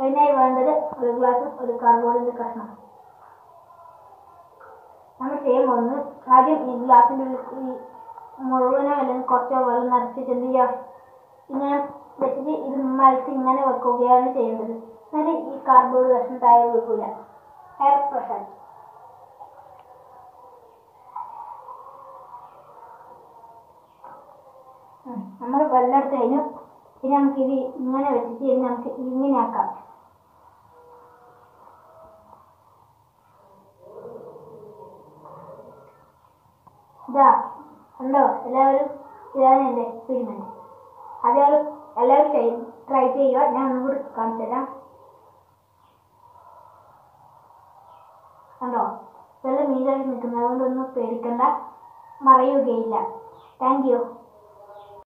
അതിനായി വേണ്ടത് ഒരു ഗ്ലാസും ഒരു കാർഡ്ബോർഡിന്റെ കഷ്ണം നമ്മൾ ചെയ്യാൻ ഒന്ന് ആദ്യം ഈ ഗ്ലാസിൻ്റെ ഉള്ളിൽ ഈ മുഴുവനോ അല്ലെങ്കിൽ കുറച്ചോ വെള്ളം നിറച്ചിട്ട് എന്ത് ചെയ്യുക ഇങ്ങനെ വെച്ചിട്ട് ഇത് മലത്തി ഇങ്ങനെ വെക്കുകയാണ് ചെയ്യേണ്ടത് എന്നിട്ട് ഈ കാർഡ്ബോർഡ് കഷ്ണം താഴെ വെക്കൂല എയർ പ്രഷർ നമ്മൾ വെള്ളം എടുത്ത് കഴിഞ്ഞു ഇനി നമുക്ക് ഇത് ഇങ്ങനെ വെച്ചിട്ട് ഇനി നമുക്ക് ഇങ്ങനെ ആക്കാം ഇതാ ഉണ്ടോ എല്ലാവരും ഇതാണ് എൻ്റെ എക്സ്പെരിമെൻറ്റ് അതേപോലെ എല്ലാവരും ചെയ്യും ട്രൈ ചെയ്യുക ഞാൻ ഒന്നും കൂടി കാണിച്ചു തരാം കണ്ടോ വെള്ളം മീനായി നിൽക്കുന്നത് അതുകൊണ്ടൊന്നും പേടിക്കണ്ട മറയുകയില്ല താങ്ക് യു